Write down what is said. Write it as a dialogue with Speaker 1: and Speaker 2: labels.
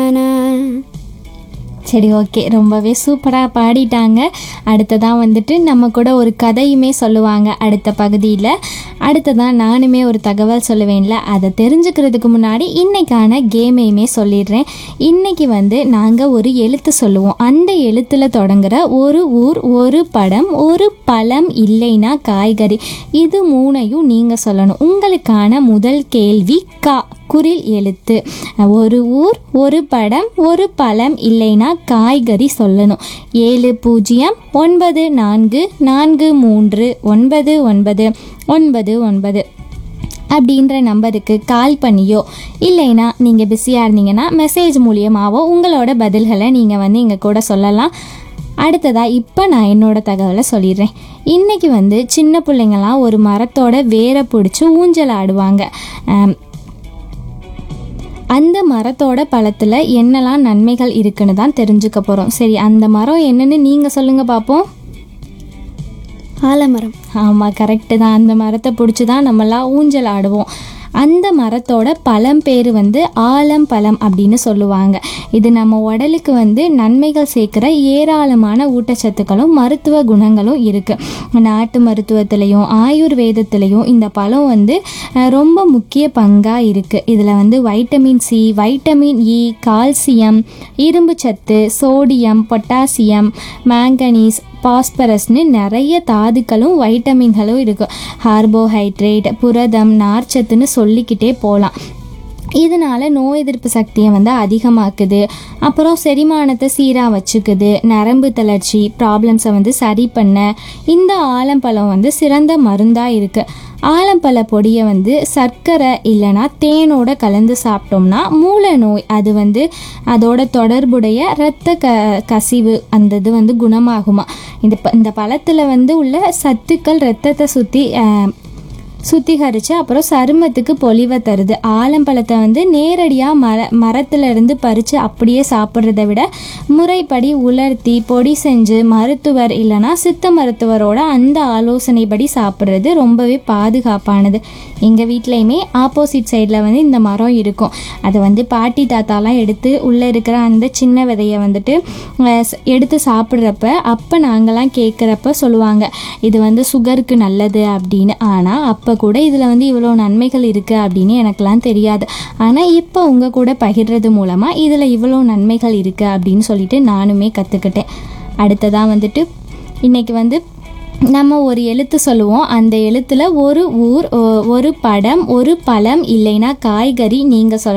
Speaker 1: தானா
Speaker 2: சரி ஓகே ரொம்பவே சூப்பராக பாடிட்டாங்க அடுத்ததான் வந்துட்டு நம்ம கூட ஒரு கதையுமே சொல்லுவாங்க அடுத்த பகுதியில் அடுத்ததான் நானுமே ஒரு தகவல் சொல்லுவேன்ல அதை தெரிஞ்சுக்கிறதுக்கு முன்னாடி இன்னைக்கான கேமையுமே சொல்லிடுறேன் இன்னைக்கு வந்து நாங்கள் ஒரு எழுத்து சொல்லுவோம் அந்த எழுத்தில் தொடங்குற ஒரு ஊர் ஒரு படம் ஒரு பழம் இல்லைன்னா காய்கறி இது மூணையும் நீங்கள் சொல்லணும் உங்களுக்கான முதல் கேள்வி கா குரில் எழுத்து ஒரு ஊர் ஒரு படம் ஒரு பழம் இல்லைன்னா காய்கறி சொல்லணும் ஏழு பூஜ்ஜியம் ஒன்பது நான்கு நான்கு மூன்று ஒன்பது ஒன்பது ஒன்பது ஒன்பது அப்படின்ற நம்பருக்கு கால் பண்ணியோ இல்லைன்னா நீங்கள் பிஸியாக இருந்தீங்கன்னா மெசேஜ் மூலியமாகவோ உங்களோட பதில்களை நீங்கள் வந்து எங்கள் கூட சொல்லலாம் அடுத்ததாக இப்போ நான் என்னோட தகவலை சொல்லிடுறேன் இன்றைக்கி வந்து சின்ன பிள்ளைங்களாம் ஒரு மரத்தோட வேரை பிடிச்சி ஊஞ்சல் ஆடுவாங்க ஆம், அந்த மரத்தோட பழத்தில் என்னெல்லாம் நன்மைகள் இருக்குன்னு தான் தெரிஞ்சுக்க போகிறோம் சரி அந்த மரம் என்னன்னு நீங்கள் சொல்லுங்கள் பார்ப்போம்
Speaker 1: ஆலமரம்
Speaker 2: ஆமாம் கரெக்டு தான் அந்த மரத்தை பிடிச்சி தான் நம்மலாம் ஊஞ்சல் ஆடுவோம் அந்த மரத்தோட பழம் பேர் வந்து ஆலம் பழம் அப்படின்னு சொல்லுவாங்க இது நம்ம உடலுக்கு வந்து நன்மைகள் சேர்க்குற ஏராளமான ஊட்டச்சத்துக்களும் மருத்துவ குணங்களும் இருக்குது நாட்டு மருத்துவத்திலையும் ஆயுர்வேதத்திலையும் இந்த பழம் வந்து அஹ், ரொம்ப முக்கிய பங்காக இருக்குது இதில் வந்து vitamin C vitamin E calcium இரும்பு சத்து சோடியம் பொட்டாசியம் மேங்கனீஸ் பாஸ்பரஸ்னு நிறைய தாதுக்களும் வைட்டமின்களும் இருக்குது கார்போஹைட்ரேட் புரதம் நார்ச்சத்துன்னு சொல்லிக்கிட்டே போகலாம் இதனால நோய் எதிர்ப்பு சக்தியை வந்து அதிகமாக்குது அப்புறம் செரிமானத்தை சீராக வச்சுக்குது நரம்பு தளர்ச்சி ப்ராப்ளம்ஸை வந்து சரி பண்ண இந்த ஆலம்பழம் வந்து சிறந்த மருந்தாக இருக்குது ஆலம்பழ பொடியை வந்து சர்க்கரை இல்லைன்னா தேனோட கலந்து சாப்பிட்டோம்னா மூல நோய் அது வந்து அதோட தொடர்புடைய இரத்த க கசிவு அந்த இது வந்து குணமாகுமா இந்த ப- இந்த பழத்தில் வந்து உள்ள சத்துக்கள் ரத்தத்தை சுற்றி சுத்திகரித்து அப்புறம் சருமத்துக்கு பொலிவை தருது ஆலம்பழத்தை வந்து நேரடியாக மர மரத்துல இருந்து பறித்து அப்படியே சாப்பிட்றத விட முறைப்படி உலர்த்தி பொடி செஞ்சு மருத்துவர் இல்லைன்னா சித்த மருத்துவரோட அந்த ஆலோசனைப்படி சாப்பிட்றது ரொம்பவே பாதுகாப்பானது எங்கள் வீட்லேயுமே ஆப்போசிட் சைடில் வந்து இந்த மரம் இருக்கும் அதை வந்து பாட்டி தாத்தாலாம் எடுத்து உள்ளே இருக்கிற அந்த சின்ன விதையை வந்துட்டு அஹ், ஸ்- எடுத்து சாப்பிட்றப்ப அப்போ நாங்களாம் கேட்குறப்ப சொல்லுவாங்க இது வந்து சுகருக்கு நல்லது அப்படின்னு ஆனால் அப்போ கூட இதில் வந்து இவ்வளோ நன்மைகள் இருக்குது அப்படின்னு எனக்கெல்லாம் தெரியாது ஆனால் இப்போ உங்கள் கூட பகிர்றது மூலமாக இதில் இவ்வளோ நன்மைகள் இருக்குது அப்படின்னு சொல்லிட்டு நானுமே கற்றுக்கிட்டேன் அடுத்ததாக வந்துட்டு இன்னைக்கு வந்து நம்ம ஒரு எழுத்து சொல்லுவோம் அந்த எழுத்துல ஒரு ஊர் ஒ- ஒரு படம் ஒரு பழம் இல்லைன்னா காய்கறி நீங்கள் சொல்ல